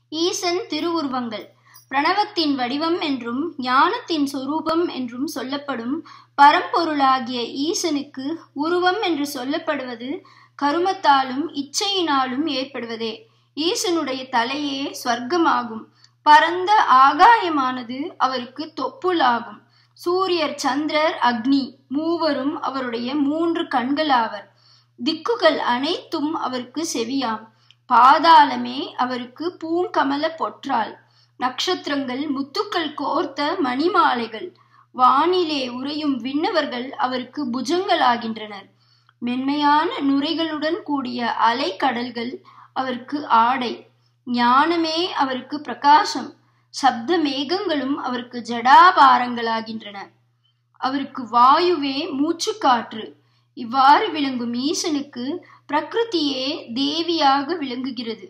ஈசன் திருவுருவங்கள் பிரணவத்தின் வடிவம் என்றும் ஞானத்தின் சொரூபம் என்றும் சொல்லப்படும் பரம்பொருளாகிய ஈசனுக்கு உருவம் என்று சொல்லப்படுவது கருமத்தாலும் இச்சையினாலும் ஏற்படுவதே ஈசனுடைய தலையே ஸ்வர்க்கமாகும் பரந்த ஆகாயமானது அவருக்கு தொப்புளாகும் சூரியர் சந்திரர் அக்னி மூவரும் அவருடைய மூன்று கண்களாவர் திக்குகள் அனைத்தும் அவருக்கு செவியாம் பாதாளமே அவருக்கு பூங்கமல பொற்றாள் நட்சத்திரங்கள் முத்துக்கள் கோர்த்த மணிமாலைகள் வானிலே உறையும் விண்ணவர்கள் அவருக்கு புஜங்களாகின்றனர் மென்மையான நுரைகளுடன் கூடிய அலைக்கடல்கள் அவருக்கு ஆடை ஞானமே அவருக்கு பிரகாசம் சப்த மேகங்களும் அவருக்கு ஜடாபாரங்களாகின்றன அவருக்கு வாயுவே மூச்சுக்காற்று இவ்வாறு விளங்கும் ஈசனுக்கு பிரகிருதியே தேவியாக விளங்குகிறது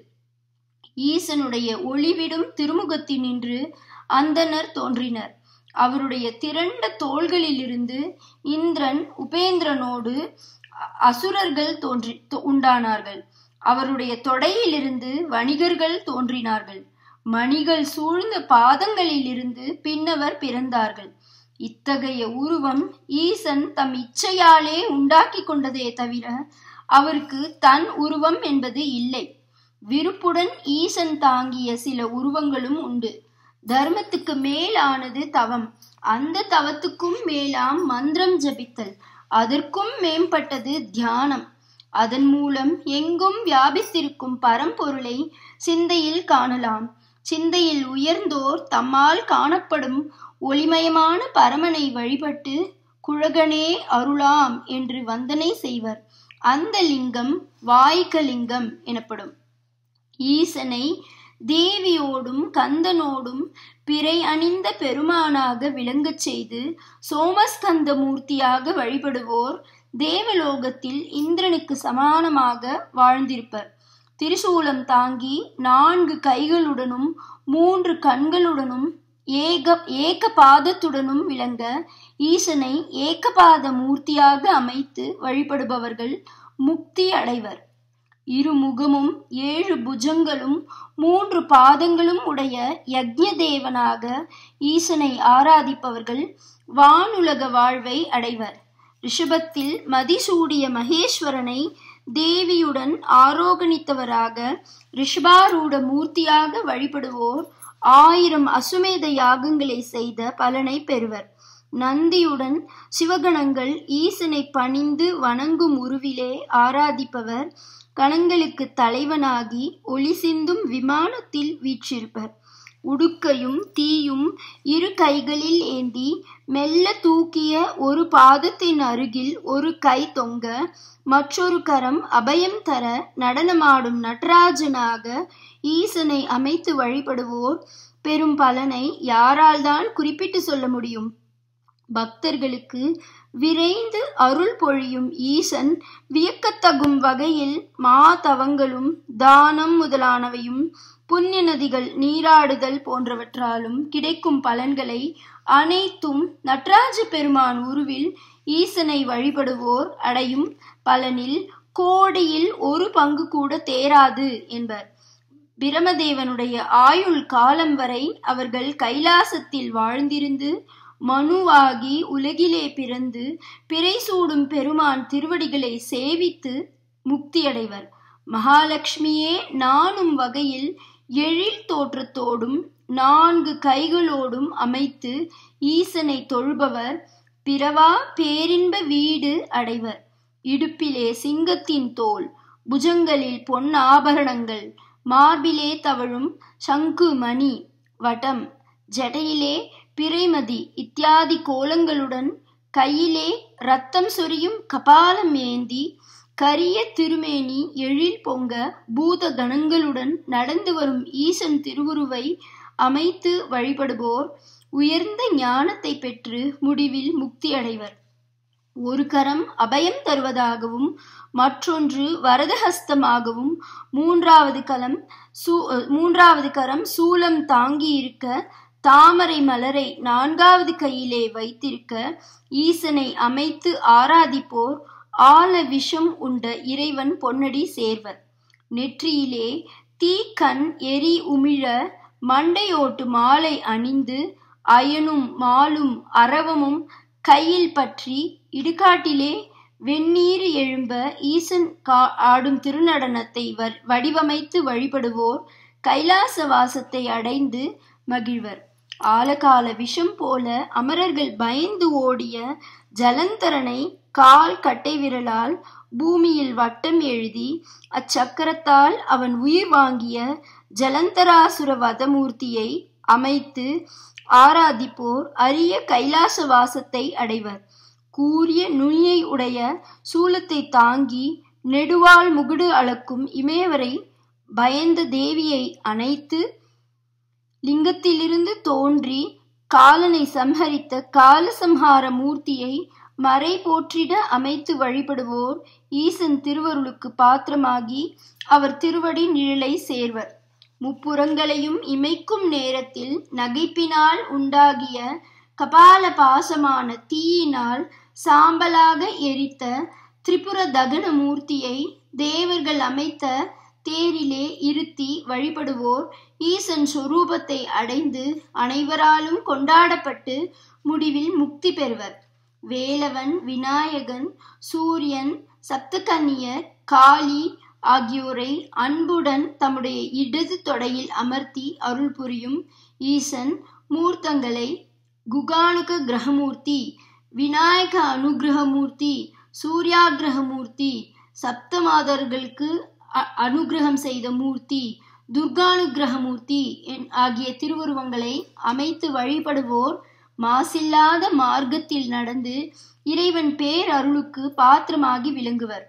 ஈசனுடைய ஒளிவிடும் திருமுகத்தினின்று அந்தனர் தோன்றினர் அவருடைய திரண்ட தோள்களிலிருந்து இந்திரன் உபேந்திரனோடு அசுரர்கள் தோன்றி உண்டானார்கள் அவருடைய தொடையிலிருந்து வணிகர்கள் தோன்றினார்கள் மணிகள் சூழ்ந்த பாதங்களிலிருந்து பின்னவர் பிறந்தார்கள் இத்தகைய உருவம் ஈசன் தம் இச்சையாலே உண்டாக்கி கொண்டதே தவிர அவருக்கு தன் உருவம் என்பது இல்லை விருப்புடன் ஈசன் தாங்கிய சில உருவங்களும் உண்டு தர்மத்துக்கு மேலானது தவம் அந்த தவத்துக்கும் மேலாம் மந்திரம் ஜபித்தல் அதற்கும் மேம்பட்டது தியானம் அதன் மூலம் எங்கும் வியாபித்திருக்கும் பரம்பொருளை சிந்தையில் காணலாம் சிந்தையில் உயர்ந்தோர் தம்மால் காணப்படும் ஒளிமயமான பரமனை வழிபட்டு குழகனே அருளாம் என்று வந்தனை செய்வர் அந்த லிங்கம் வாய்க்கலிங்கம் எனப்படும் ஈசனை தேவியோடும் கந்தனோடும் பிறை அணிந்த பெருமானாக விளங்கச் செய்து சோமஸ்கந்த மூர்த்தியாக வழிபடுவோர் தேவலோகத்தில் இந்திரனுக்கு சமானமாக வாழ்ந்திருப்பர் திரிசூலம் தாங்கி நான்கு கைகளுடனும் மூன்று கண்களுடனும் ஏக ஏக பாதத்துடனும் விளங்க ஈசனை ஏகபாத மூர்த்தியாக அமைத்து வழிபடுபவர்கள் முக்தி அடைவர் இருமுகமும் ஏழு புஜங்களும் மூன்று பாதங்களும் உடைய யக்ஞ தேவனாக ஈசனை ஆராதிப்பவர்கள் வானுலக வாழ்வை அடைவர் ரிஷபத்தில் மதிசூடிய மகேஸ்வரனை தேவியுடன் ஆரோகணித்தவராக ரிஷபாரூட மூர்த்தியாக வழிபடுவோர் ஆயிரம் அசுமேத யாகங்களை செய்த பலனை பெறுவர் நந்தியுடன் சிவகணங்கள் ஈசனை பணிந்து வணங்கும் உருவிலே ஆராதிப்பவர் கணங்களுக்கு தலைவனாகி ஒளி சிந்தும் விமானத்தில் வீற்றிருப்பர் உடுக்கையும் தீயும் இரு கைகளில் ஏந்தி மெல்ல தூக்கிய ஒரு பாதத்தின் அருகில் ஒரு கை தொங்க மற்றொரு கரம் அபயம் தர நடனமாடும் நடராஜனாக ஈசனை அமைத்து வழிபடுவோர் பெரும் பலனை யாரால் தான் குறிப்பிட்டு சொல்ல முடியும் பக்தர்களுக்கு விரைந்து அருள் பொழியும் ஈசன் வியக்கத்தகும் வகையில் மா தவங்களும் தானம் முதலானவையும் புண்ணிய நதிகள் நீராடுதல் போன்றவற்றாலும் கிடைக்கும் பலன்களை அனைத்தும் நடராஜ பெருமான் உருவில் ஈசனை வழிபடுவோர் அடையும் பலனில் கோடியில் ஒரு பங்கு கூட தேராது என்பர் பிரமதேவனுடைய ஆயுள் காலம் வரை அவர்கள் கைலாசத்தில் வாழ்ந்திருந்து மனுவாகி உலகிலே பிறந்து பிறை சூடும் பெருமான் திருவடிகளை சேவித்து முக்தியடைவர் மகாலட்சுமியே நானும் வகையில் எழில் தோற்றத்தோடும் நான்கு கைகளோடும் அமைத்து ஈசனை தொழுபவர் பிறவா பேரின்ப வீடு அடைவர் இடுப்பிலே சிங்கத்தின் தோல் புஜங்களில் பொன் ஆபரணங்கள் மார்பிலே தவழும் சங்கு மணி வட்டம் ஜடையிலே பிறைமதி இத்தியாதி கோலங்களுடன் கையிலே ரத்தம் சொரியும் கபாலம் ஏந்தி கரிய திருமேனி எழில் பொங்க பூத கணங்களுடன் நடந்து வரும் ஈசன் திருவுருவை அமைத்து வழிபடுவோர் உயர்ந்த ஞானத்தை பெற்று முடிவில் முக்தி அடைவர் ஒரு கரம் அபயம் தருவதாகவும் மற்றொன்று வரதஹஸ்தமாகவும் மூன்றாவது கலம் சூ மூன்றாவது கரம் சூலம் தாங்கி இருக்க தாமரை மலரை நான்காவது கையிலே வைத்திருக்க ஈசனை அமைத்து ஆராதிப்போர் ஆல விஷம் உண்ட இறைவன் பொன்னடி சேர்வர் நெற்றியிலே தீக்கண் எரி உமிழ மண்டையோட்டு மாலை அணிந்து அயனும் மாலும் அரவமும் கையில் பற்றி இடுகாட்டிலே வெந்நீர் எழும்ப ஈசன் கா ஆடும் திருநடனத்தை வடிவமைத்து வழிபடுவோர் கைலாச வாசத்தை அடைந்து மகிழ்வர் ஆலகால விஷம் போல அமரர்கள் பயந்து ஓடிய ஜலந்தரனை கால் கட்டை விரலால் பூமியில் வட்டம் எழுதி அச்சக்கரத்தால் அவன் உயிர் வாங்கிய ஜலந்தராசுர வதமூர்த்தியை அமைத்து ஆராதிப்போர் அரிய கைலாச வாசத்தை அடைவர் கூரிய நுனியை உடைய சூலத்தை தாங்கி நெடுவாள் முகுடு அளக்கும் இமயவரை பயந்த தேவியை அணைத்து லிங்கத்திலிருந்து தோன்றி காலனை சம்ஹரித்த காலசம்ஹார மூர்த்தியை மறை போற்றிட அமைத்து வழிபடுவோர் ஈசன் திருவருளுக்கு பாத்திரமாகி அவர் திருவடி நிழலை சேர்வர் முப்புறங்களையும் இமைக்கும் நேரத்தில் நகைப்பினால் உண்டாகிய கபால பாசமான தீயினால் சாம்பலாக எரித்த திரிபுர தகன மூர்த்தியை தேவர்கள் அமைத்த தேரிலே இருத்தி வழிபடுவோர் ஈசன் சொரூபத்தை அடைந்து அனைவராலும் கொண்டாடப்பட்டு முடிவில் முக்தி பெறுவர் வேலவன் விநாயகன் சூரியன் சப்தகன்னியர் காளி ஆகியோரை அன்புடன் தம்முடைய இடது தொடையில் அமர்த்தி அருள் புரியும் ஈசன் மூர்த்தங்களை குகானுக கிரகமூர்த்தி விநாயக அனுகிரகமூர்த்தி சூர்யாகிரகமூர்த்தி சப்தமாதர்களுக்கு அனுகிரகம் செய்த மூர்த்தி துர்கானுகிரகமூர்த்தி ஆகிய திருவுருவங்களை அமைத்து வழிபடுவோர் மாசில்லாத மார்க்கத்தில் நடந்து இறைவன் பேர் அருளுக்கு பாத்திரமாகி விளங்குவர்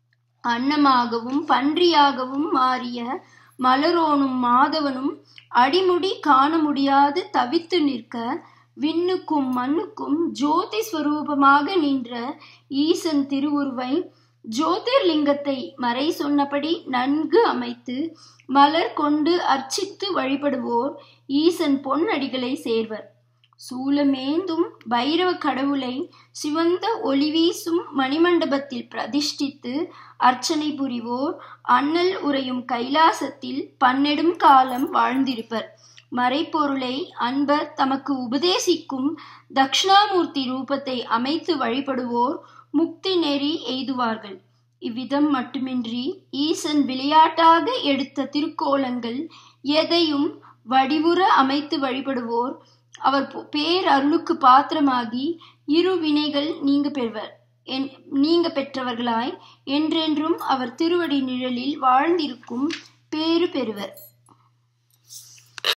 அன்னமாகவும் பன்றியாகவும் மாறிய மலரோனும் மாதவனும் அடிமுடி காண முடியாது தவித்து நிற்க விண்ணுக்கும் மண்ணுக்கும் ஜோதி ஸ்வரூபமாக நின்ற ஈசன் திருவுருவை ஜோதிர்லிங்கத்தை மறை சொன்னபடி நன்கு அமைத்து மலர் கொண்டு அர்ச்சித்து வழிபடுவோர் ஈசன் பொன்னடிகளை சேர்வர் சூலமேந்தும் பைரவ கடவுளை சிவந்த ஒளி வீசும் மணிமண்டபத்தில் பிரதிஷ்டித்து அர்ச்சனை புரிவோர் அண்ணல் உறையும் கைலாசத்தில் பன்னெடும் காலம் வாழ்ந்திருப்பர் மறைப்பொருளை அன்பர் தமக்கு உபதேசிக்கும் தக்ஷணாமூர்த்தி ரூபத்தை அமைத்து வழிபடுவோர் முக்தி நெறி எய்துவார்கள் இவ்விதம் மட்டுமின்றி ஈசன் விளையாட்டாக எடுத்த திருக்கோலங்கள் எதையும் வடிவுற அமைத்து வழிபடுவோர் அவர் பேர் அருளுக்கு பாத்திரமாகி இரு வினைகள் நீங்க பெறுவர் நீங்க பெற்றவர்களாய் என்றென்றும் அவர் திருவடி நிழலில் வாழ்ந்திருக்கும் பேறு பெறுவர்